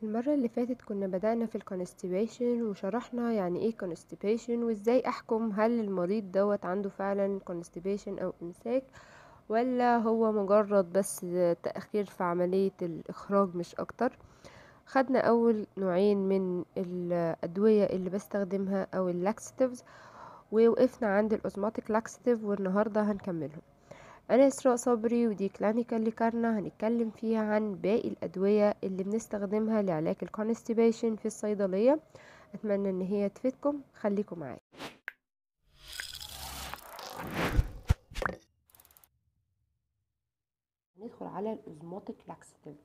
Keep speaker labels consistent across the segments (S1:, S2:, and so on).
S1: المرة اللي فاتت كنا بدأنا في الكونستيبيشن وشرحنا يعني ايه كونستيبيشن وازاي احكم هل المريض دوت عنده فعلا كونستيبيشن او امساك ولا هو مجرد بس تأخير في عملية الاخراج مش اكتر خدنا اول نوعين من الادوية اللي بستخدمها او اللاكستيفز ووقفنا عند الاوزماتيك لاكستيف والنهاردة هنكملهم انا اسراء صبري ودي كلينيكال لكارنا هنتكلم فيها عن باقي الادويه اللي بنستخدمها لعلاج الكونستيبيشن في الصيدليه اتمنى ان هي تفيدكم خليكم معايا ندخل على الاوزموتيك لاكستيف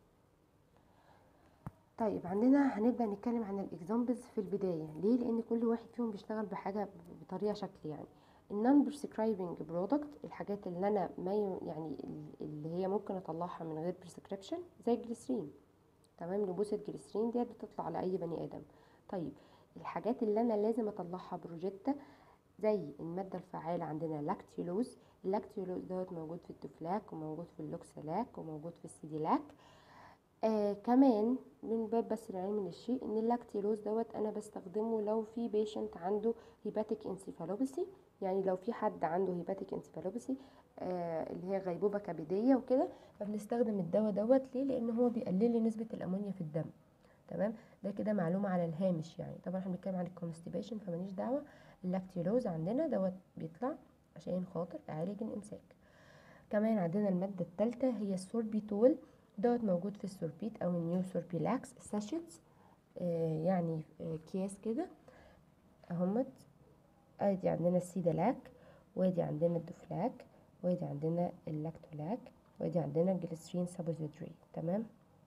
S1: طيب عندنا هنبدا نتكلم عن الاكزامبلز في البدايه ليه لان كل واحد فيهم بيشتغل بحاجه بطريقه شكل يعني النون بريسكرايبنج برودكت الحاجات اللي انا ما يعني اللي هي ممكن اطلعها من غير بريسكريبشن زي الجليسرين تمام نبوسة جليسرين ديت بتطلع على اي بني ادم طيب الحاجات اللي انا لازم اطلعها بروجيتا زي المادة الفعالة عندنا لاكتيلوز اللاكتيلوز دوت موجود في التوفلاك وموجود في اللوكسلاك وموجود في السيديلاك آه كمان من باب بس العلم للشيء ان اللاكتيلوز دوت انا بستخدمه لو في بيشنت عنده هيباتيك انسيفالوباسي يعني لو في حد عنده هيباتيك انسفالوباسي آه اللي هي غيبوبه كبديه وكده فبنستخدم الدواء دوت ليه لان هو بيقلل لي نسبه الامونيا في الدم تمام ده كده معلومه على الهامش يعني طبعا احنا بنتكلم عن الكونستيبيشن فماليش دعوه اللاكتيلوز عندنا دوت بيطلع عشان خاطر اعالج الامساك كمان عندنا الماده الثالثه هي السوربيتول دوت موجود في السوربيت او النيو سوربيلاكس ساشيتس آه يعني آه اكياس كده اهمت ادي عندنا السيدالاك وادي عندنا الدوفلاك وادي عندنا اللاكتولاك وادي عندنا الجليسرين سابوزيتري تمام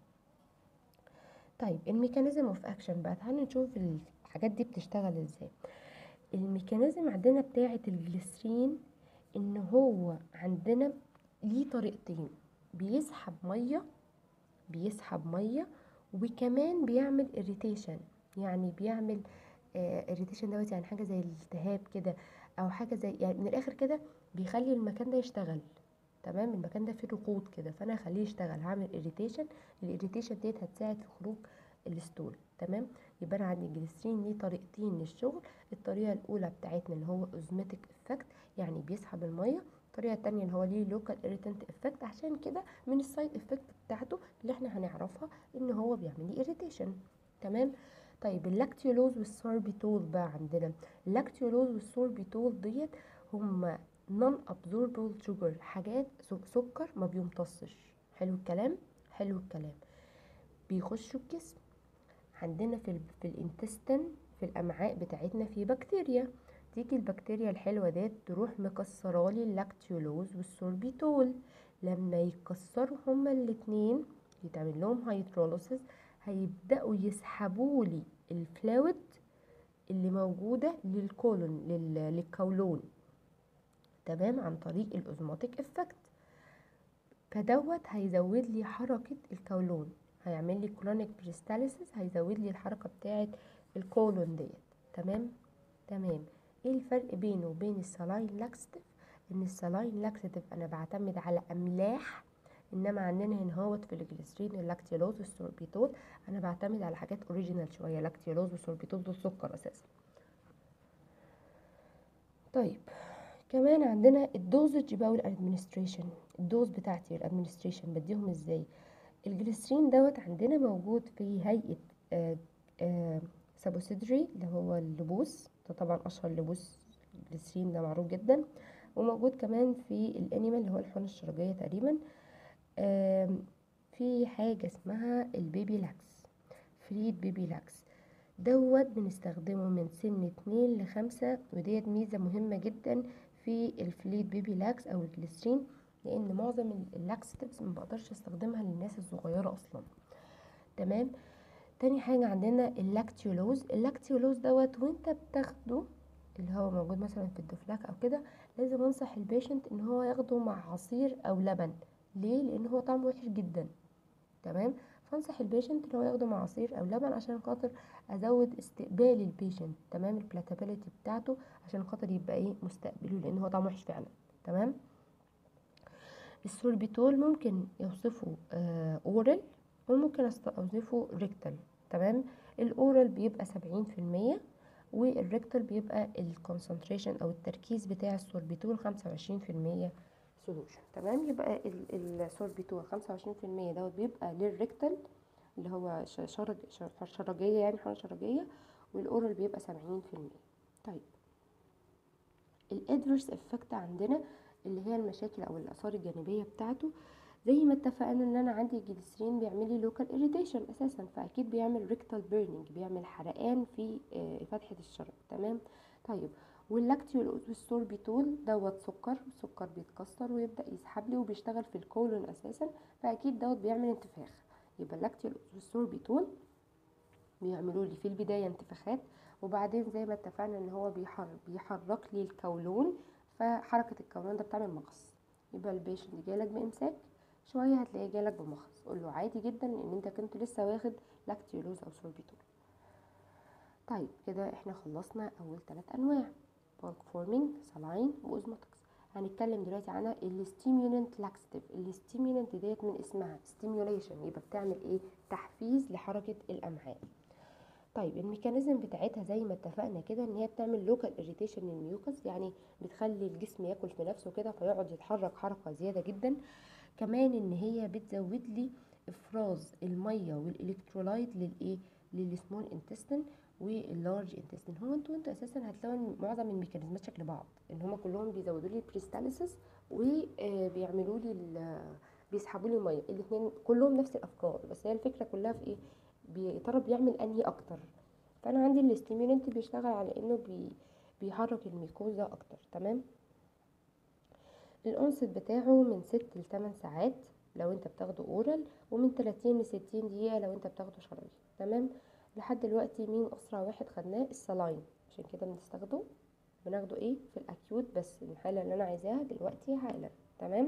S1: طيب الميكانيزم اوف اكشن بقى تعالوا نشوف الحاجات دي بتشتغل ازاي الميكانيزم عندنا بتاعه الجليسرين ان هو عندنا ليه طريقتين بيسحب ميه بيسحب ميه وكمان بيعمل اريتيشن يعني بيعمل اريتيشن دوت يعني حاجه زي الالتهاب كده او حاجه زي يعني من الاخر كده بيخلي المكان ده يشتغل تمام المكان ده فيه رقود كده فانا هخليه يشتغل هعمل اريتيشن الاريتيشن ديت هتساعد في خروج الستول تمام يبقى انا عندي الجليسرين ليه طريقتين للشغل الطريقه الاولى بتاعتنا اللي هو اوزماتيك افكت يعني بيسحب الميه الطريقه الثانيه اللي هو ليه لوكال اريتنت افكت عشان كده من السايد افكت بتاعته اللي احنا هنعرفها ان هو بيعمل لي اريتيشن تمام طيب اللاكتيولوز والسوربيتول بقى عندنا اللاكتيولوز والسوربيتول ديت هم نون ابزوربل شوجر حاجات سكر ما بيمتصش حلو الكلام حلو الكلام بيخشوا الجسم عندنا في ال في الانتستين في الامعاء بتاعتنا في بكتيريا تيجي البكتيريا الحلوه ديت تروح مكسره لي اللاكتيولوز والسوربيتول لما يتكسروا هما الاتنين يتعمل لهم هيدروليسيس هيبداوا يسحبوا لي الفلويد اللي موجوده للكولون للكولون تمام عن طريق الاوزماتيك افكت فدوت هيزود لي حركه الكولون هيعمل لي كولونيك بريستاليسيس هيزود لي الحركه بتاعه الكولون ديت تمام تمام ايه الفرق بينه وبين السلاين لاكستيف ان السلاين لاكستيف انا بعتمد على املاح انما عندنا هنا هوت في الجليسرين اللاكتيلوز والسوربيتول انا بعتمد على حاجات اوريجينال شويه لاكتيلوز والسوربيتول دول سكر اساسا طيب كمان عندنا الدوزج بقى والادمنستريشن الدوز بتاعتي الادمنستريشن بديهم ازاي الجليسرين دوت عندنا موجود في هيئه آآ آآ سابوسيدري اللي هو اللبوس ده طبعا اشهر لبوس الجليسرين ده معروف جدا وموجود كمان في الانيمال اللي هو الحقن الشرجيه تقريبا في حاجة اسمها البيبي لاكس فريد بيبي لاكس دوت بنستخدمه من سن اتنين لخمسة وديت ميزة مهمة جدا في الفليد بيبي لاكس او الجليسرين لان معظم اللاكستيفز ما بقدرش استخدمها للناس الصغيرة اصلا تمام تاني حاجة عندنا اللاكتيولوز اللاكتيولوز دوت وانت بتاخده اللي هو موجود مثلا في الدوفلاك او كده لازم انصح البيشنت ان هو ياخده مع عصير او لبن ليه لان هو طعمه وحش جدا تمام فانصح البيشنت ان هو ياخده مع عصير او لبن عشان خاطر ازود استقبال البيشنت تمام البلاتابيلتي بتاعته عشان خاطر يبقى ايه مستقبله لان هو طعمه وحش فعلا تمام السوربيتول ممكن يوصفه آه اورال وممكن استوظفه ريكتال تمام الاورال بيبقى سبعين في المية والريكتال بيبقى الكونسنتريشن او التركيز بتاع السوربيتول خمسة وعشرين في المية سولوشن تمام يبقى السوربيتول خمسة وعشرين في المية دوت بيبقى للريكتال اللي هو ش- شرج ش- شرجية يعني حالة شرجية والاورال بيبقى سبعين في المية طيب الادفيرس افكت عندنا اللي هي المشاكل او الاثار الجانبيه بتاعته زي ما اتفقنا ان انا عندي الجليسرين بيعمل لي لوكال اريتيشن اساسا فاكيد بيعمل ريكتال بيرنينج بيعمل حرقان في آه، فتحه الشرج تمام طيب واللاكتيول والسوربيتول دوت سكر السكر بيتكسر ويبدا يسحب لي وبيشتغل في الكولون اساسا فاكيد دوت بيعمل انتفاخ يبقى اللاكتيول والسوربيتول بيعملوا لي في البدايه انتفاخات وبعدين زي ما اتفقنا ان هو بيحرك بيحرك لي الكولون فحركه الكولون ده بتعمل مغص يبقى البيشنت جالك بامساك شويه هتلاقيه جالك بمغص قول له عادي جدا ان انت كنت لسه واخد لاكتيولوز او سوربيتول طيب كده احنا خلصنا اول ثلاث انواع بالك فورمينج سلاين واوزموتكس هنتكلم دلوقتي عن الستيمولنت لاكستيف الستيمولنت ديت من اسمها ستيميوليشن يبقى بتعمل ايه تحفيز لحركه الامعاء طيب الميكانيزم بتاعتها زي ما اتفقنا كده ان هي بتعمل لوكال اريتيشن للميوكس يعني بتخلي الجسم ياكل في نفسه كده فيقعد يتحرك حركه زياده جدا كمان ان هي بتزود لي افراز الميه والالكترولايت للايه للسمول انتستين واللارج انتستين هو انتوا انتوا اساسا هتلاقوا إن معظم الميكانيزمات شكل بعض ان هما كلهم بيزودوا لي بريستاليسيس وبيعملوا لي ال- بيسحبوا لي الميه الاثنين كلهم نفس الافكار بس هي الفكره كلها في ايه بي- يا ترى بيعمل انهي اكتر فانا عندي الاستيمولنت بيشتغل على انه بي بيحرك الميكوزا اكتر تمام الانست بتاعه من ست لتمن ساعات لو انت بتاخده اورال ومن 30 ل 60 دقيقه لو انت بتاخده شرعي تمام لحد دلوقتي مين اسرع واحد خدناه السلاين عشان كده بنستخدمه بناخده ايه في الاكيوت بس الحاله اللي انا عايزاها دلوقتي حالا تمام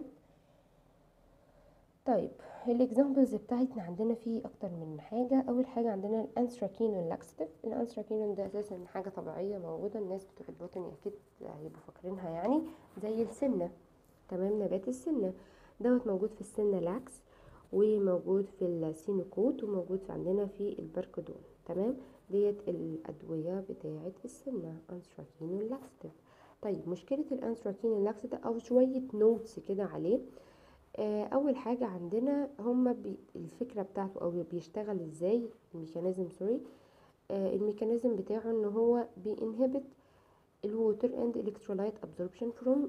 S1: طيب الاكزامبلز بتاعتنا عندنا فيه اكتر من حاجه اول حاجه عندنا الانثراكينون لاكستيف الانثراكينون ده اساسا حاجه طبيعيه موجوده الناس بتوع البوتني اكيد هيبقوا فاكرينها يعني زي السنه تمام نبات السنه دوت موجود في السنه لاكس وموجود في السينوكوت وموجود في عندنا في البركدون تمام ديت الادويه بتاعه السمنه انثراكينون لاكستيف طيب مشكله الانثراكينون لاكستيف او شويه نوتس كده عليه آه، اول حاجه عندنا هما بي الفكره بتاعته او بيشتغل ازاي الميكانيزم سوري آه، الميكانيزم بتاعه ان هو بينهبت الووتر اند الكترولايت ابزوربشن فروم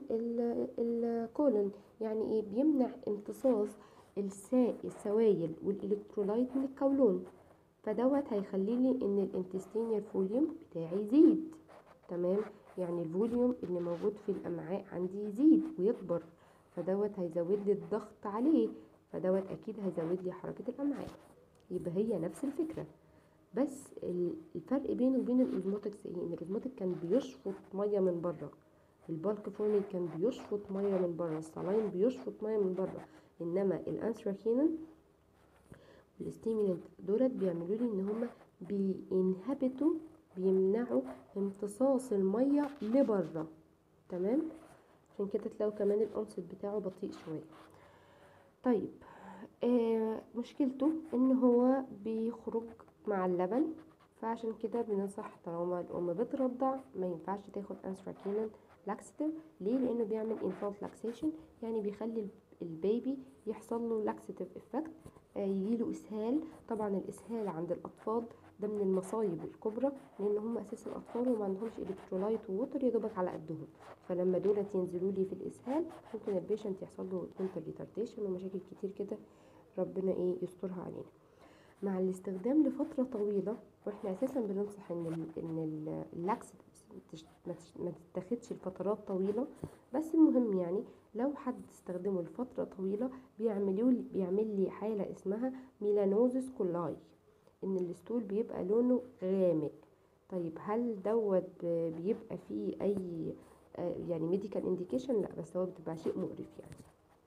S1: الكولون يعني ايه بيمنع امتصاص السا السوائل والالكترولايت من الكولون فدوت هيخلي لي ان الانتستينيال فوليوم بتاعي يزيد تمام يعني الفوليوم اللي موجود في الامعاء عندي يزيد ويكبر فدوت هيزود لي الضغط عليه فدوت اكيد هيزود لي حركه الامعاء يبقى هي نفس الفكره بس ال- الفرق بينه وبين الاوزموتكس ايه ان الاوزموتك كان بيشفط ميه من بره البالك فورمين كان بيشفط ميه من بره السلاين بيشفط ميه من بره انما الانثراكينون والستيمولنت دولت بيعملوا لي ان هما بينهبتوا بيمنعوا امتصاص الميه لبره تمام عشان كده تلاقوا كمان الانصت بتاعه بطيء شويه طيب آه مشكلته ان هو بيخرج مع اللبن فعشان كده بننصح طالما الام بترضع ما ينفعش تاخد انثراكينون لاكستيف ليه لانه بيعمل انفانت لاكسيشن يعني بيخلي البيبي يحصل له لاكسيتيف افكت يجيله اسهال طبعا الاسهال عند الاطفال ده من المصايب الكبرى لان هم اساس الاطفال وما عندهمش الكترولايت ووتر يا دوبك على قدهم فلما دولت ينزلوا لي في الاسهال ممكن البيشنت يحصل له mental retardation ومشاكل كتير كده ربنا ايه يسترها علينا مع الاستخدام لفتره طويله واحنا اساسا بننصح ان ال ان ال- اللاكس تش- ما تش- ما تتاخدش لفترات طويله بس المهم يعني لو حد استخدمه لفتره طويله بيعملوا لي بيعمل لي حاله اسمها ميلانوزس كولاي ان الستول بيبقى لونه غامق طيب هل دوت ب- بيبقى فيه اي آه، يعني ميديكال انديكيشن لا بس هو بتبقى شيء مقرف يعني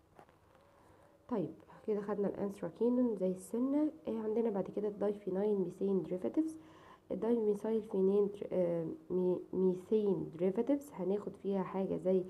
S1: طيب كده خدنا الانثراكينون زي السنة آه، عندنا بعد كده الدايفينايل ميثين ديريفاتيفز الدايميثايل فينين در- آه، مي- ميثين ديريفاتيفز هناخد فيها حاجة زي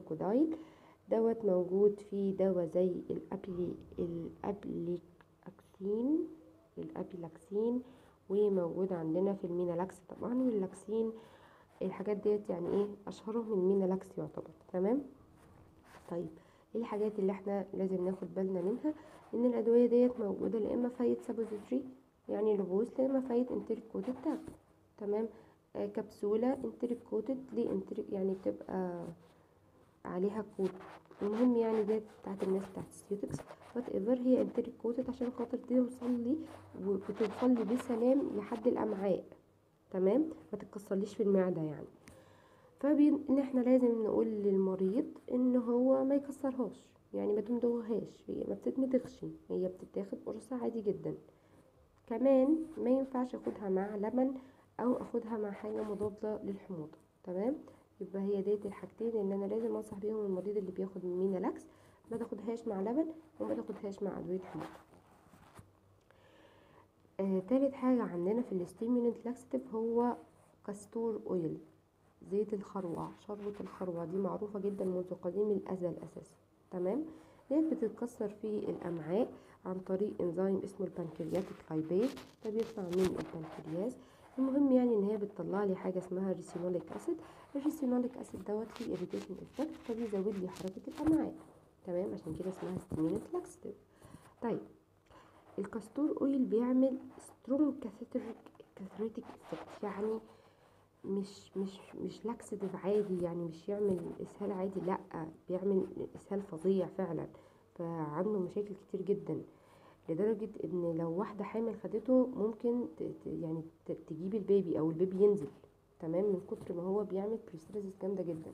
S1: البيساكودايل دوت موجود في دواء زي الابلي الابلي الابيلاكسين الابيلاكسين وموجود عندنا في المينالاكس طبعا واللاكسين الحاجات ديت يعني ايه اشهرهم المينالاكس يعتبر تمام طيب ايه الحاجات اللي احنا لازم ناخد بالنا منها ان الادويه ديت موجوده لا اما فايت سابوزيتري يعني لبوس لا اما فايت انتريك كوتد تاب تمام آه كبسوله انتريك كوتد ليه انتريك يعني بتبقى عليها كود المهم يعني ديت بتاعت الناس بتاعت السيوتكس وات ايفر هي انتريك كوتد عشان خاطر توصل لي وبتوصل لي بسلام لحد الامعاء تمام ما تتكسرليش في المعده يعني فبين ان احنا لازم نقول للمريض ان هو ما يكسرهاش يعني ما تمضغهاش هي ما بتتمضغش هي بتتاخد قرص عادي جدا كمان ما ينفعش اخدها مع لبن او اخدها مع حاجه مضاده للحموضه تمام يبقى هي ديت الحاجتين اللي انا لازم انصح بيهم المريض اللي بياخد مينالاكس ما تاخدهاش مع لبن وما تاخدهاش مع ادويه حموضه آه، تالت حاجة عندنا في الستيمولنت لاكستيف هو كاستور اويل زيت الخروع شربة الخروع دي معروفة جدا منذ قديم الأزل أساسا تمام ديت بتتكسر في الأمعاء عن طريق انزيم اسمه البنكرياتيك لايبيز ده بيطلع من البنكرياس المهم يعني ان هي بتطلع لي حاجه اسمها ريسينوليك اسيد الريسينوليك اسيد دوت ليه اريتيشن افكت فبيزود لي حركه الامعاء تمام عشان كده اسمها ستيمولنت لاكستيف طيب الكاستور اويل بيعمل سترونج كاثريتيك افكت يعني مش مش مش لاكسيتيف عادي يعني مش يعمل اسهال عادي لا بيعمل اسهال فظيع فعلا فعنده مشاكل كتير جدا لدرجة ان لو واحدة حامل خدته ممكن ت ت يعني ت تجيب البيبي او البيبي ينزل تمام من كتر ما هو بيعمل بريستريزس جامدة جدا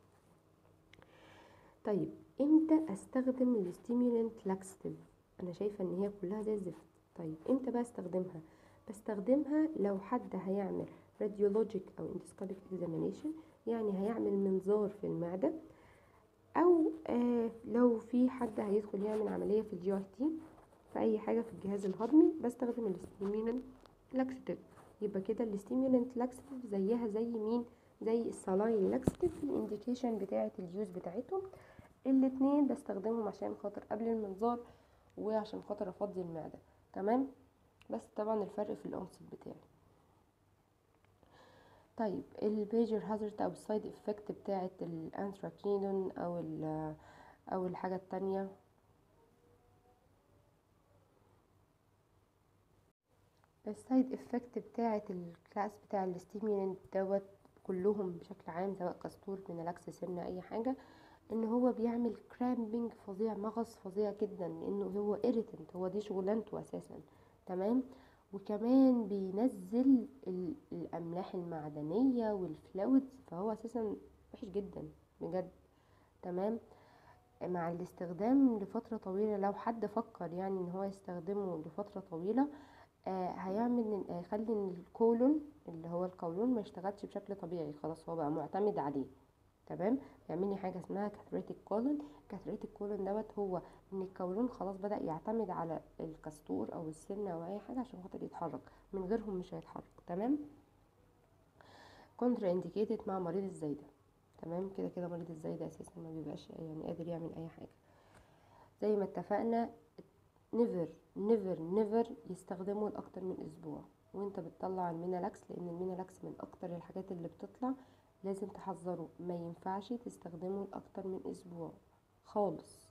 S1: طيب امتى استخدم الستيمولنت لاكستيف انا شايفة ان هي كلها زي الزفت طيب امتى بقى استخدمها بستخدمها لو حد هيعمل راديولوجيك او اندسكوبيك اكزامينيشن يعني هيعمل منظار في المعدة او آه لو في حد هيدخل يعمل عملية في الجي اي تي في اي حاجة في الجهاز الهضمي بستخدم الستيمولنت لاكستيف يبقى كده الستيمولنت لاكستيف زيها زي مين زي السلاين لاكستيف في الانديكيشن بتاعة اليوز بتاعتهم الاتنين بستخدمهم عشان خاطر قبل المنظار وعشان خاطر افضي المعدة تمام بس طبعا الفرق في الانصت بتاعي طيب البيجر هازارد او السايد افكت بتاعه الانثراكينون او او الحاجه التانية السايد افكت بتاعه الكلاس بتاع الستيمولنت دوت كلهم بشكل عام سواء كاستور مينالاكس سمنه اي حاجه ان هو بيعمل كرامبنج فظيع مغص فظيع جدا لانه هو irritant هو دي شغلانته اساسا تمام وكمان بينزل الاملاح المعدنيه والفلويدز فهو اساسا وحش جدا بجد تمام مع الاستخدام لفترة طويلة لو حد فكر يعني ان هو يستخدمه لفترة طويلة آه هيعمل هيخلي ان الكولون اللي هو القولون ما يشتغلش بشكل طبيعي خلاص هو بقى معتمد عليه تمام بيعمل لي حاجه اسمها كاثريتيك كولون كاثريتيك كولون دوت هو ان القولون خلاص بدا يعتمد على الكاستور او السمنه او اي حاجه عشان خاطر يتحرك من غيرهم مش هيتحرك تمام كونترا انديكيتد مع مريض الزايده تمام كده كده مريض الزايده اساسا ما بيبقاش يعني قادر يعمل اي حاجه زي ما اتفقنا نيفر نيفر نيفر يستخدمه لاكتر من اسبوع وانت بتطلع المينالاكس لان المينالاكس من اكتر الحاجات اللي بتطلع لازم تحذره ما ينفعش تستخدمه لاكتر من اسبوع خالص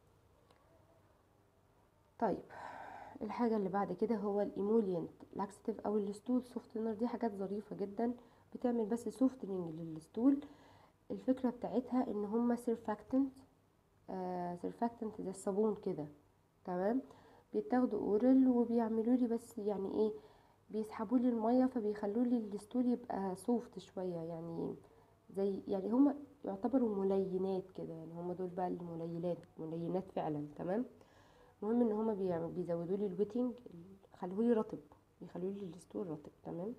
S1: طيب الحاجه اللي بعد كده هو الايمولينت لاكستيف او الستول سوفتنر دي حاجات ظريفه جدا بتعمل بس سوفتنينج للستول الفكره بتاعتها ان هما سيرفاكتنت آه سيرفاكتنت زي الصابون كده تمام بيتاخدوا اورال وبيعملوا لي بس يعني ايه بيسحبوا لي الميه فبيخلوا لي الستول يبقى سوفت شويه يعني زي يعني هما يعتبروا ملينات كده يعني هما دول بقى الملينات ملينات فعلا تمام المهم ان هما بيزودوا لي الويتنج خلوه لي رطب بيخلوا لي الستول رطب تمام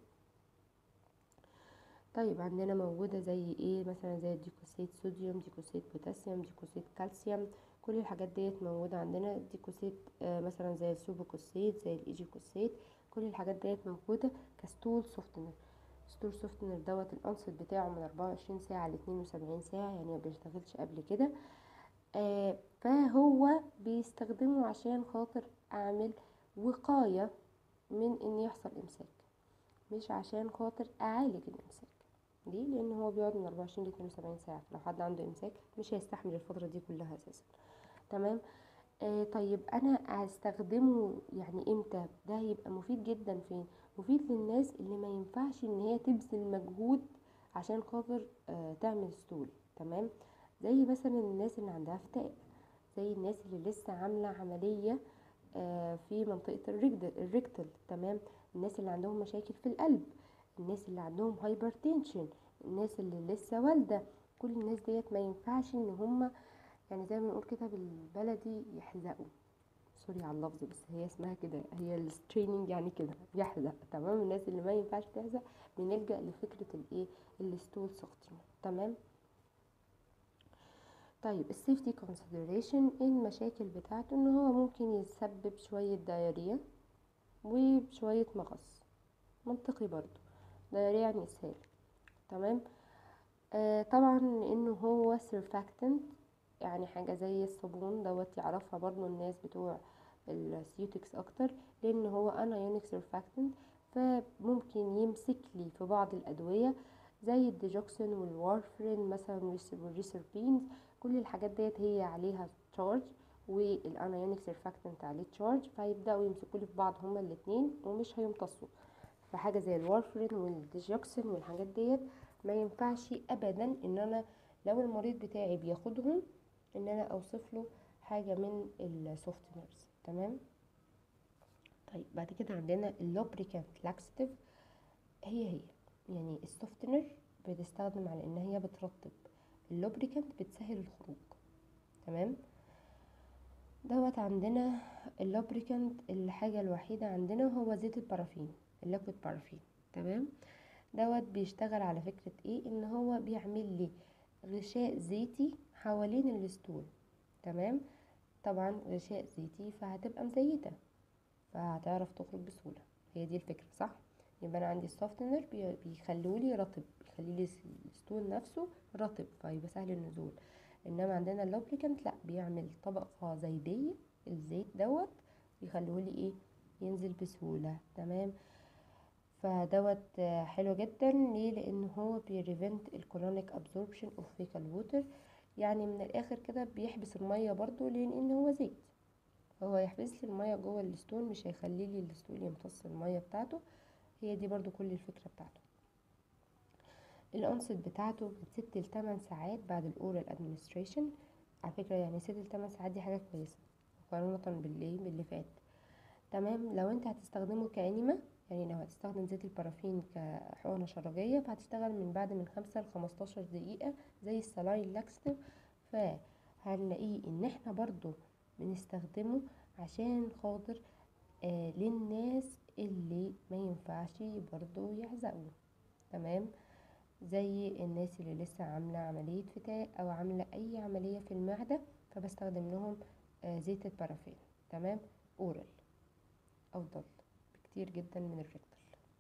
S1: طيب عندنا موجوده زي ايه مثلا زي الديكوسيت صوديوم ديكوسيت بوتاسيوم ديكوسيت كالسيوم كل الحاجات ديت موجوده عندنا ديكوسيت آه مثلا زي السوبوكوسيت زي الايجيكوسيت كل الحاجات ديت موجودة كستول سوفتنر ستول سوفتنر دوت الانصت بتاعه من 24 ساعة ل 72 ساعة يعني ما بيشتغلش قبل كده آه فهو بيستخدمه عشان خاطر اعمل وقاية من ان يحصل امساك مش عشان خاطر اعالج الامساك ليه لان هو بيقعد من 24 ل 72 ساعه لو حد عنده امساك مش هيستحمل الفتره دي كلها اساسا تمام آه طيب انا هستخدمه يعني امتى ده هيبقى مفيد جدا فين مفيد للناس اللي ما ينفعش ان هي تبذل مجهود عشان خاطر آه تعمل ستول تمام زي مثلا الناس اللي عندها فتاء زي الناس اللي لسه عامله عمليه آه في منطقه الرجل الريكتال تمام الناس اللي عندهم مشاكل في القلب الناس اللي عندهم هايبرتنشن الناس اللي لسه والده كل الناس ديت ما ينفعش ان هم يعني زي ما بنقول كده بالبلدي يحزقوا سوري على اللفظ بس هي اسمها كده هي الستريننج يعني كده بيحزق تمام الناس اللي ما ينفعش تحزق بنلجأ لفكرة الايه الستول سوفتنر تمام طيب السيفتي كونسيدريشن ايه المشاكل بتاعته ان هو ممكن يسبب شوية دايرية وشوية مغص منطقي برضو دايرية يعني اسهال تمام آه طبعا انه هو سيرفاكتنت يعني حاجة زي الصابون دوت يعرفها برضو الناس بتوع السيوتكس اكتر لان هو انايونيك سيرفاكتنت فممكن يمسك لي في بعض الادوية زي الديجوكسين والوارفرين مثلا والريسربينز كل الحاجات ديت هي عليها تشارج والانايونيك سيرفاكتنت عليه تشارج فيبداوا يمسكوا لي في بعض هما الاتنين ومش هيمتصوا فحاجه زي الوارفرين والديجوكسين والحاجات ديت ما ينفعش ابدا ان انا لو المريض بتاعي بياخدهم ان انا اوصف له حاجه من السوفتنرز تمام طيب بعد كده عندنا اللوبريكانت لاكستيف هي هي يعني السوفتنر بتستخدم على ان هي بترطب اللوبريكانت بتسهل الخروج تمام دوت عندنا اللوبريكانت الحاجة الوحيدة عندنا هو زيت البارافين الليكويد بارافين تمام دوت بيشتغل على فكرة ايه ان هو بيعمل لي غشاء زيتي حوالين الستول تمام طبعا غشاء زيتي فهتبقى مزيتة فهتعرف تخرج بسهولة هي دي الفكرة صح يبقى انا عندي السوفتنر بيخلولي رطب بيخلي لي الستول نفسه رطب فيبقى سهل النزول انما عندنا اللوبريكانت لا بيعمل طبقة زيتية الزيت دوت يخليهولي ايه ينزل بسهولة تمام فدوت حلو جدا ليه لان هو بيريفنت الكولونيك ابزوربشن اوف فيكال ووتر يعني من الاخر كده بيحبس المية برضو لان هو زيت هو يحبس لي المية جوه الستول مش هيخلي لي الستول يمتص المية بتاعته هي دي برضو كل الفكرة بتاعته الانست بتاعته من ست لتمن ساعات بعد الاورال ادمنستريشن على فكرة يعني ست لتمن ساعات دي حاجة كويسة مقارنة باللي باللي فات تمام لو انت هتستخدمه كانيما يعني لو هتستخدم زيت البارافين كحقنة شرجية فهتشتغل من بعد من خمسة لخمستاشر دقيقة زي السلاين لاكستيف فهنلاقيه ان احنا برضو بنستخدمه عشان خاطر آه للناس اللي ما ينفعش برضو يحزقوا تمام زي الناس اللي لسه عاملة عملية فتاء او عاملة اي عملية في المعدة فبستخدم لهم آه زيت البارافين تمام اورال افضل بكتير جدا من الريكتال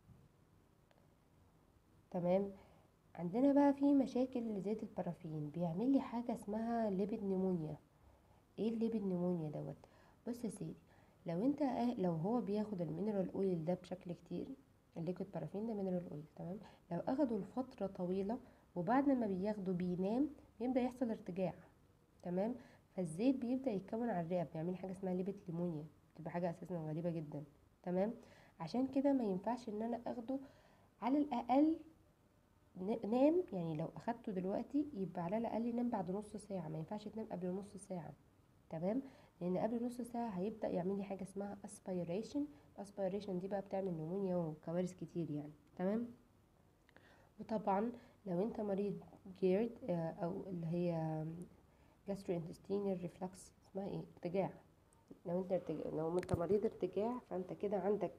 S1: تمام عندنا بقى في مشاكل لزيت البارافين بيعمل لي حاجة اسمها ليبيد نيمونيا ايه الليبيد نيمونيا دوت بص يا سيدي لو انت لو هو بياخد المينرال اويل ده بشكل كتير الليكويد بارافين ده مينرال اويل تمام لو اخده لفتره طويله وبعد ما بياخده بينام بيبدا يحصل ارتجاع تمام فالزيت بيبدا يتكون على الرئه بيعمل حاجه اسمها ليبيد نيمونيا بتبقى حاجه اساسا غريبه جدا تمام عشان كده ما ينفعش ان انا اخده على الاقل نام يعني لو اخدته دلوقتي يبقى على الاقل ينام بعد نص ساعه ما ينفعش تنام قبل نص ساعه تمام لان قبل نص ساعه هيبدا يعمل لي حاجه اسمها اسبيريشن الاسبيريشن دي بقى بتعمل نمونيا وكوارث كتير يعني تمام وطبعا لو انت مريض جيرد او اللي هي جاستروانتستينال ريفلكس اسمها ايه ارتجاع لو انت ارتجاع لو انت مريض ارتجاع فانت كده عندك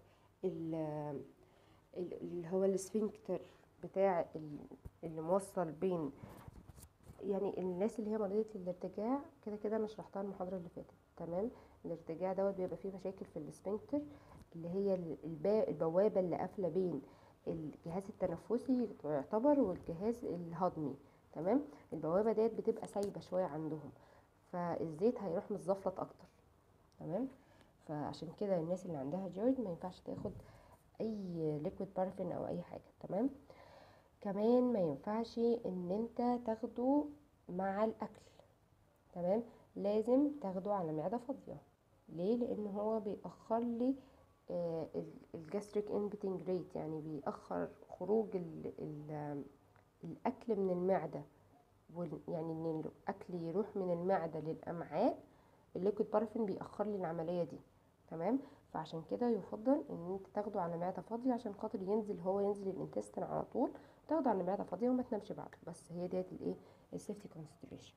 S1: اللي هو السفنكتر بتاع اللي موصل بين يعني الناس اللي هي مريضة الارتجاع كده كده انا شرحتها المحاضرة اللي فاتت تمام الارتجاع دوت بيبقى فيه مشاكل في السفنكتر اللي هي البوابة اللي قافلة بين الجهاز التنفسي يعتبر والجهاز الهضمي تمام البوابة ديت بتبقى سايبة شوية عندهم فالزيت هيروح متزفلط اكتر تمام فعشان كده الناس اللي عندها جيرد ما ينفعش تاخد اي ليكويد بارفين او اي حاجه تمام كمان ما ينفعش ان انت تاخده مع الاكل تمام لازم تاخده على معده فاضيه ليه لان هو بيأخر لي الجاستريك امبتنج ريت يعني بيأخر خروج ال ال الاكل من المعده يعني ان الاكل يروح من المعده للامعاء الليكويد بارفين بيأخر لي العمليه دي تمام فعشان كده يفضل ان انت تاخده على معده فاضيه عشان خاطر ينزل هو ينزل الانتستين على طول تاخده على معده فاضيه وما تنامش بعده بس هي ديت الايه السيفتي كونسيدريشن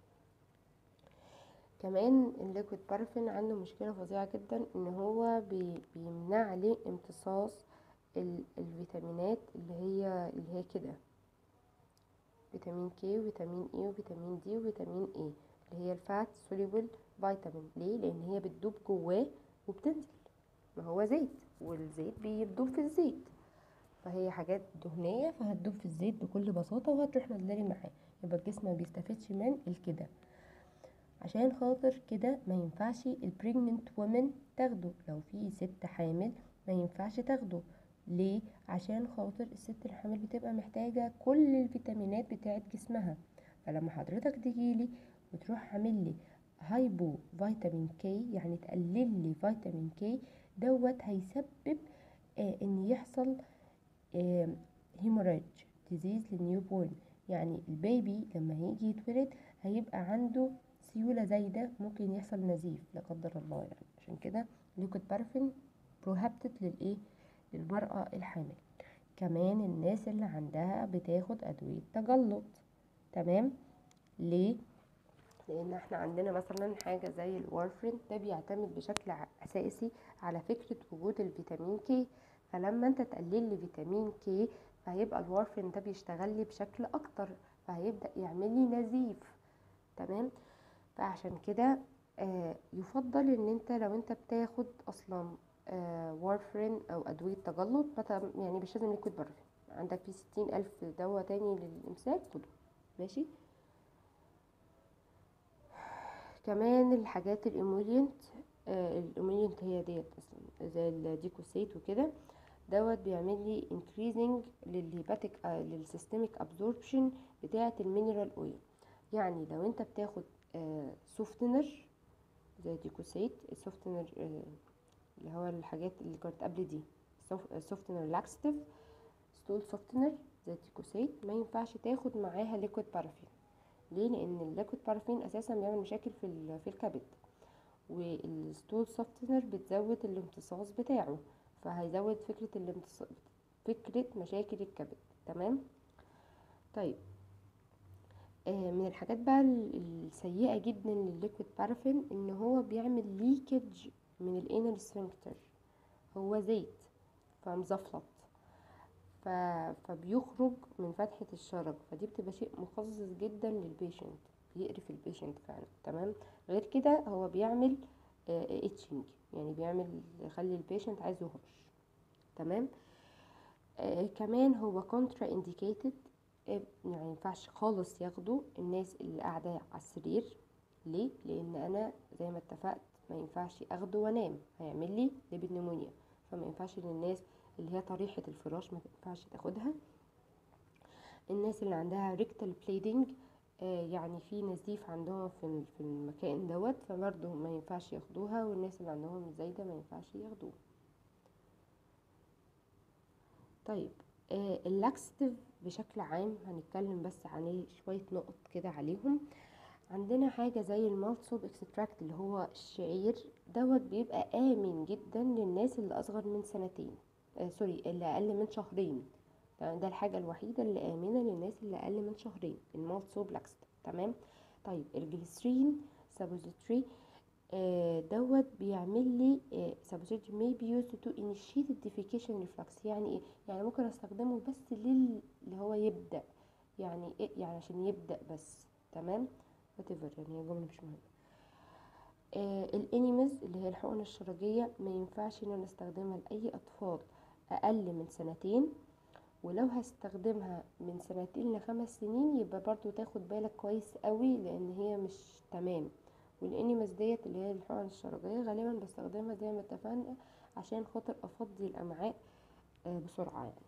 S1: كمان الليكويد بارفين عنده مشكله فظيعه جدا ان هو بي بيمنع لي امتصاص الفيتامينات اللي هي اللي هي كده فيتامين كي وفيتامين اي وفيتامين دي وفيتامين اي اللي هي الفات سوليبل فيتامين ليه لان هي بتدوب جواه وبتنزل ما هو زيت والزيت بيدوب في الزيت فهي حاجات دهنيه فهتدوب في الزيت بكل بساطه وهتروح نازله معاه يبقى الجسم ما بيستفادش من الكده عشان خاطر كده ما ينفعش البريجننت وومن تاخده لو في ست حامل ما ينفعش تاخده ليه عشان خاطر الست الحامل بتبقى محتاجه كل الفيتامينات بتاعه جسمها فلما حضرتك تجيلي وتروح عامل لي هايبو فيتامين كي يعني تقلل لي فيتامين كي دوت هيسبب آه ان يحصل آه هيموراج ديزيز للنيو بورن يعني البيبي لما هيجي يتولد هيبقى عنده سيولة زايدة ممكن يحصل نزيف لا قدر الله يعني عشان كده ليكويد بارفين بروهبتد للايه للمرأة الحامل كمان الناس اللي عندها بتاخد أدوية تجلط تمام ليه لان احنا عندنا مثلا حاجه زي الوارفرين ده بيعتمد بشكل اساسي على فكره وجود الفيتامين كي فلما انت تقلل لي فيتامين كي فهيبقى الوارفرين ده بيشتغل لي بشكل اكتر فهيبدا يعمل لي نزيف تمام فعشان كده آه يفضل ان انت لو انت بتاخد اصلا آه وارفرين او ادويه تجلط يعني مش لازم ليكويد بارفين عندك في ستين الف دواء تاني للامساك خده ماشي كمان الحاجات الامولينت آه الامولينت هي ديت اصلا زي الديكوسيت وكده دوت بيعمل لي increasing للهيباتيك آه للسيستميك ابزوربشن بتاعه المينرال اويل يعني لو انت بتاخد آه سوفتنر زي ديكوسيت السوفتنر آه اللي هو الحاجات اللي كانت قبل دي سوفتنر لاكستيف ستول سوفتنر زي ديكوسيت ما ينفعش تاخد معاها ليكويد بارافين ليه لان الليكويد بارافين اساسا بيعمل مشاكل في في الكبد والستول سوفتنر بتزود الامتصاص بتاعه فهيزود فكره الامتصاص فكره مشاكل الكبد تمام طيب آه من الحاجات بقى السيئه جدا للليكويد بارافين ان هو بيعمل ليكج من الانر سفنكتر هو زيت فمزفلط ف... فبيخرج من فتحة الشرج فدي بتبقى شيء مقزز جدا للبيشنت بيقرف البيشنت فعلا تمام غير كده هو بيعمل اتشنج يعني بيعمل يخلي البيشنت عايز يهرش تمام آه كمان هو كونترا انديكيتد يعني ينفعش خالص ياخده الناس اللي قاعدة على السرير ليه لان انا زي ما اتفقت ما ينفعش اخده وانام هيعمل لي ليبيد نمونيا فما ينفعش للناس اللي هي طريحة الفراش ما ينفعش تاخدها الناس اللي عندها ريكتال بليدنج آه يعني في نزيف عندهم في في المكان دوت فبرضه ما ينفعش ياخدوها والناس اللي عندهم زايدة ما ينفعش ياخدوها طيب آه اللاكستيف بشكل عام هنتكلم بس عليه شوية نقط كده عليهم عندنا حاجة زي المالتسوب اكستراكت اللي هو الشعير دوت بيبقى آمن جدا للناس اللي أصغر من سنتين آه سوري اللي أقل من شهرين ده الحاجة الوحيدة اللي آمنة للناس اللي أقل من شهرين المالتسوب لاكست تمام طيب الجليسرين سابوزيتري آه دوت بيعمل لي سابوزيتري may be used to initiate the defecation reflux يعني ايه يعني ممكن استخدمه بس لل اللي هو يبدأ يعني ايه يعني عشان يبدأ بس تمام whatever يعني هي جملة مش مهمة آه الانيمز اللي هي الحقن الشرجية ما ينفعش ان انا استخدمها لأي اطفال اقل من سنتين ولو هستخدمها من سنتين لخمس سنين يبقى برضو تاخد بالك كويس قوي لان هي مش تمام والانيماس ديت اللي هي الحقن الشرجيه غالبا بستخدمها زي ما اتفقنا عشان خاطر افضي الامعاء آه، بسرعه يعني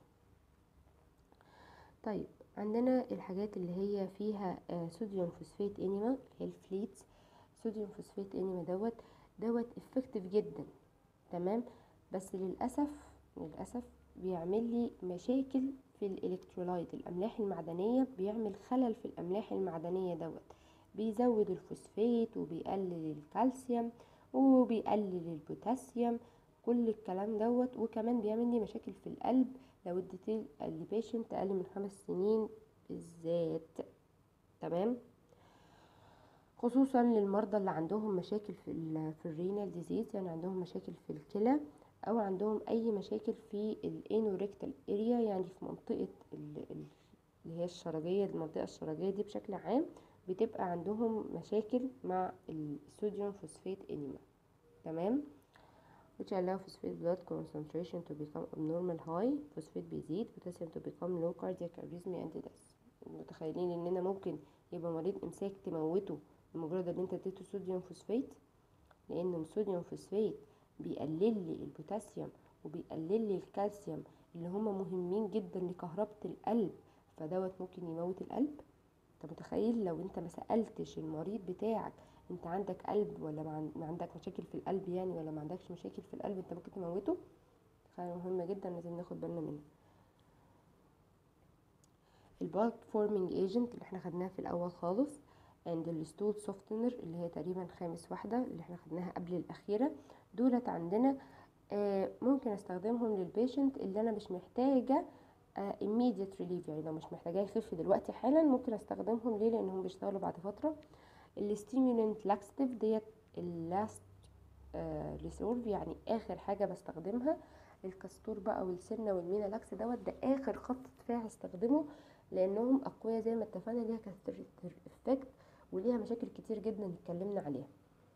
S1: طيب عندنا الحاجات اللي هي فيها آه، صوديوم فوسفات انيما اللي هي الفليتس صوديوم فوسفات انيما دوت دوت افكتيف جدا تمام بس للاسف للاسف بيعمل لي مشاكل في الالكترولايت الاملاح المعدنيه بيعمل خلل في الاملاح المعدنيه دوت بيزود الفوسفات وبيقلل الكالسيوم وبيقلل البوتاسيوم كل الكلام دوت وكمان بيعمل لي مشاكل في القلب لو اديت البيشنت اقل من خمس سنين بالذات تمام خصوصا للمرضى اللي عندهم مشاكل في ال في الرينال ديزيز يعني عندهم مشاكل في الكلى او عندهم اي مشاكل في الانوريكتال اريا يعني في منطقه ال- ال- اللي هي الشرجيه المنطقه الشرجيه دي بشكل عام بتبقى عندهم مشاكل مع الصوديوم فوسفات انيما تمام which allow phosphate blood concentration to become abnormal high فوسفات بيزيد potassium to become low cardiac arrhythmia and death متخيلين اننا ممكن يبقى مريض امساك تموته لمجرد ان انت اديته صوديوم فوسفات لان الصوديوم فوسفات بيقلل لي البوتاسيوم وبيقلل لي الكالسيوم اللي هما مهمين جدا لكهربة القلب فدوت ممكن يموت القلب انت متخيل لو انت ما سألتش المريض بتاعك انت عندك قلب ولا ما عن- ما عندك مشاكل في القلب يعني ولا ما عندكش مشاكل في القلب انت ممكن تموته حاجة مهمة جدا لازم ناخد بالنا منها البالك فورمينج ايجنت اللي احنا خدناها في الاول خالص عند الستول سوفتنر اللي هي تقريبا خامس واحدة اللي احنا خدناها قبل الاخيرة دولت عندنا آه، ممكن استخدمهم للبيشنت اللي انا مش محتاجة آه، immediate relief يعني لو مش محتاجاه يخف دلوقتي حالا ممكن استخدمهم ليه لانهم بيشتغلوا بعد فترة الستيمولنت لاكستيف ديت اللاست ريسولف يعني اخر حاجة بستخدمها الكاستور بقى والسمنة والمينالاكس دوت ده اخر خط دفاع استخدمه لانهم اقوياء زي ما اتفقنا ليها كاستريتر افكت وليها مشاكل كتير جدا اتكلمنا عليها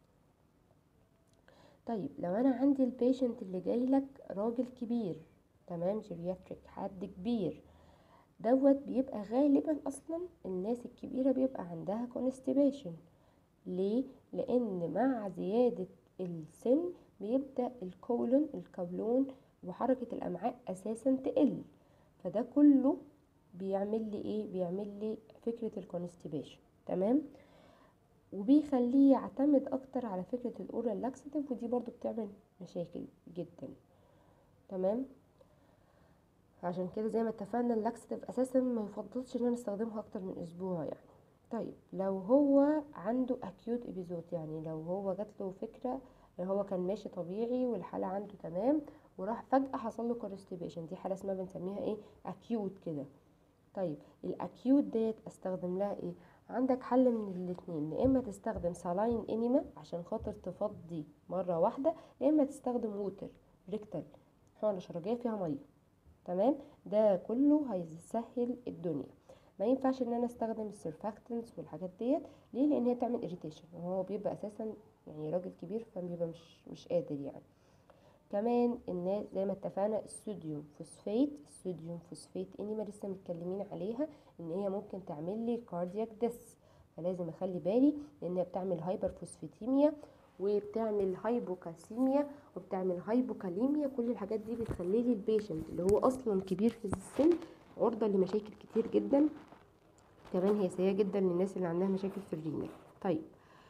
S1: طيب لو انا عندي البيشنت اللي جاي لك راجل كبير تمام جيرياتريك حد كبير دوت بيبقى غالبا اصلا الناس الكبيرة بيبقى عندها كونستيبيشن ليه لان مع زيادة السن بيبدأ الكولون القولون وحركة الامعاء اساسا تقل فده كله بيعمل لي ايه بيعمل لي فكرة الكونستيبيشن تمام وبيخليه يعتمد اكتر على فكرة الاورال لاكسيتيف ودي برضو بتعمل مشاكل جدا تمام عشان كده زي ما اتفقنا اللاكسيتيف اساسا ما يفضلش ان انا استخدمها اكتر من اسبوع يعني طيب لو هو عنده اكيوت ابيزود يعني لو هو جات له فكره ان هو كان ماشي طبيعي والحاله عنده تمام وراح فجاه حصل له كونستيبيشن دي حاله اسمها بنسميها ايه اكيوت كده طيب الاكيوت ديت استخدم لها ايه عندك حل من الاتنين يا اما تستخدم سالاين انيما عشان خاطر تفضي مره واحده يا اما تستخدم ووتر ريكتال حقنه شرجيه فيها ميه تمام ده كله هيسهل الدنيا ما ينفعش ان انا استخدم السيرفاكتنس والحاجات ديت ليه لان هي بتعمل اريتيشن وهو بيبقى اساسا يعني راجل كبير فبيبقى مش مش قادر يعني كمان الناس زي ما اتفقنا الصوديوم فوسفات الصوديوم فوسفات انيما لسه متكلمين عليها ان هي ممكن تعمل لي كاردياك ديس فلازم اخلي بالي لانها بتعمل هايبر فوسفاتيميا وبتعمل هايبوكالسيميا وبتعمل هايبوكاليميا كل الحاجات دي بتخلي لي البيشنت اللي هو اصلا كبير في السن عرضه لمشاكل كتير جدا كمان هي سيئه جدا للناس اللي عندها مشاكل في الرينال طيب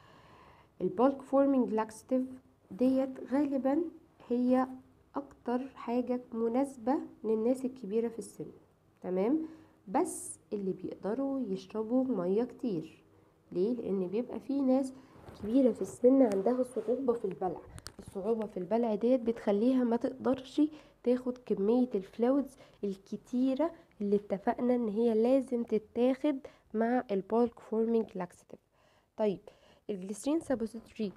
S1: البالك فورمينج لاكستيف ديت غالبا هي اكتر حاجه مناسبه للناس الكبيره في السن تمام بس اللي بيقدروا يشربوا ميه كتير ليه لان بيبقى في ناس كبيره في السن عندها صعوبه في البلع الصعوبه في البلع ديت بتخليها ما تقدرش تاخد كميه الفلويدز الكتيره اللي اتفقنا ان هي لازم تتاخد مع البالك فورمينج لاكسيتيف طيب الجليسرين سابوزيتري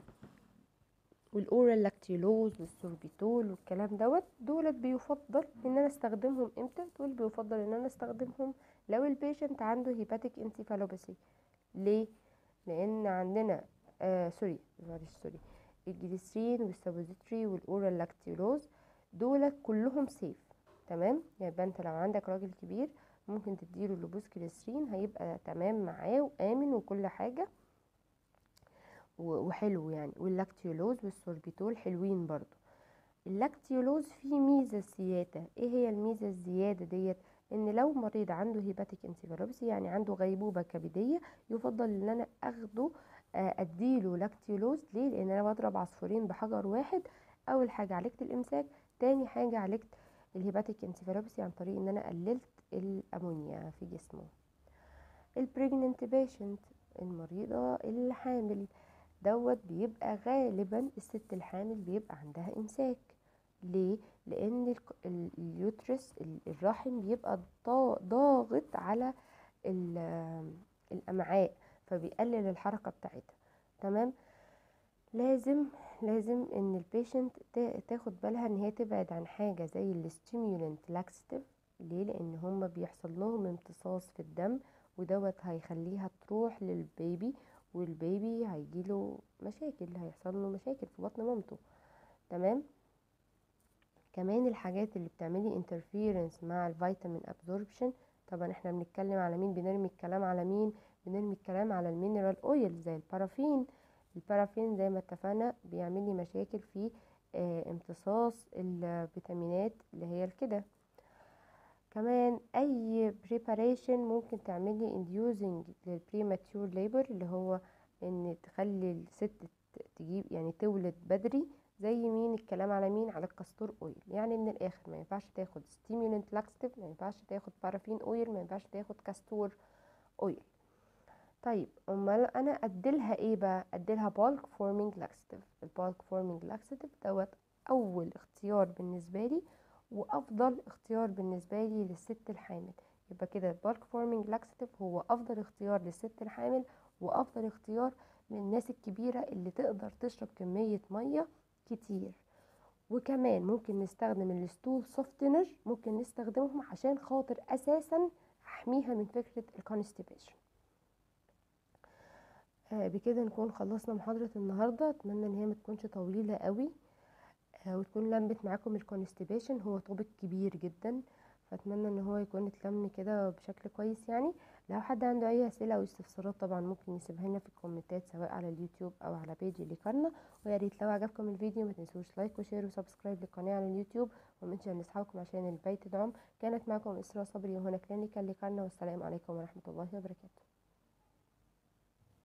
S1: والاورال لاكتيلوز والسوربيتول والكلام دوت دولت بيفضل ان انا استخدمهم امتى دول بيفضل ان انا استخدمهم لو البيشنت عنده هيباتيك انسيفالوباثي ليه لان عندنا آه سوري معلش سوري الجليسرين والسابوزيتري والاورال لاكتيلوز دولت كلهم سيف تمام يبقى انت لو عندك راجل كبير ممكن تديله لوبوس جليسرين هيبقى تمام معاه وامن وكل حاجه و- وحلو يعني واللاكتيولوز والسوربيتول حلوين برضو اللاكتيولوز فيه ميزة زيادة ايه هي الميزة الزيادة ديت ان لو مريض عنده هيباتيك انسيفالوبسي يعني عنده غيبوبة كبدية يفضل ان انا اخده آه، اديله لاكتيولوز ليه لان انا بضرب عصفورين بحجر واحد اول حاجة عالجت الامساك تاني حاجة عالجت الهيباتيك انسيفالوبسي عن طريق ان انا قللت الامونيا في جسمه البريجننت بيشنت المريضة الحامل دوت بيبقى غالبا الست الحامل بيبقى عندها امساك ليه لان الك- ال- اليوترس ال- الرحم بيبقى ضا- ضاغط على ال- الامعاء فبيقلل الحركه بتاعتها تمام لازم لازم ان البيشنت تاخد بالها ان هي تبعد عن حاجه زي الستيمولنت لاكستيف ليه لان هما بيحصل لهم امتصاص في الدم ودوت هيخليها تروح للبيبي والبيبي هيجيله مشاكل هيحصل له مشاكل في بطن مامته تمام كمان الحاجات اللي بتعملي انترفيرنس مع الفيتامين ابزوربشن طبعا احنا بنتكلم على مين بنرمي الكلام على مين بنرمي الكلام على المينرال اويل زي البارافين البارافين زي ما اتفقنا بيعمل لي مشاكل في آه، امتصاص الفيتامينات اللي هي الكده كمان اي بريباريشن ممكن تعملي inducing للبريماتيور ليبر اللي هو ان تخلي الست ت- تجيب يعني تولد بدري زي مين الكلام على مين على الكاستور اويل يعني من الاخر ما ينفعش تاخد ستيمولنت لاكستيف ما ينفعش تاخد بارافين اويل ما ينفعش تاخد كاستور اويل طيب امال انا اديلها ايه بقى اديلها بالك فورمينج لاكستيف البالك فورمينج لاكستيف دوت اول اختيار بالنسبه لي وافضل اختيار بالنسبه لي للست الحامل يبقى كده البالك فورمينج لاكستيف هو افضل اختيار للست الحامل وافضل اختيار للناس الكبيره اللي تقدر تشرب كميه ميه كتير وكمان ممكن نستخدم الستول سوفتنر ممكن نستخدمهم عشان خاطر اساسا احميها من فكره الكونستيبيشن آه بكده نكون خلصنا محاضرة النهاردة اتمنى ان هي ما تكونش طويلة قوي آه وتكون لمت معاكم الكونستيبيشن هو توبك كبير جدا فاتمنى ان هو يكون اتلم كده بشكل كويس يعني لو حد عنده اي اسئله او استفسارات طبعا ممكن يسيبها لنا في الكومنتات سواء على اليوتيوب او على بيج اللي كارنا ويا ريت لو عجبكم الفيديو ما تنسوش لايك وشير وسبسكرايب للقناه على اليوتيوب ومنشن لاصحابكم عشان البيت تدعم كانت معكم اسراء صبري وهنا كلينيكال لكارنا والسلام عليكم ورحمه الله وبركاته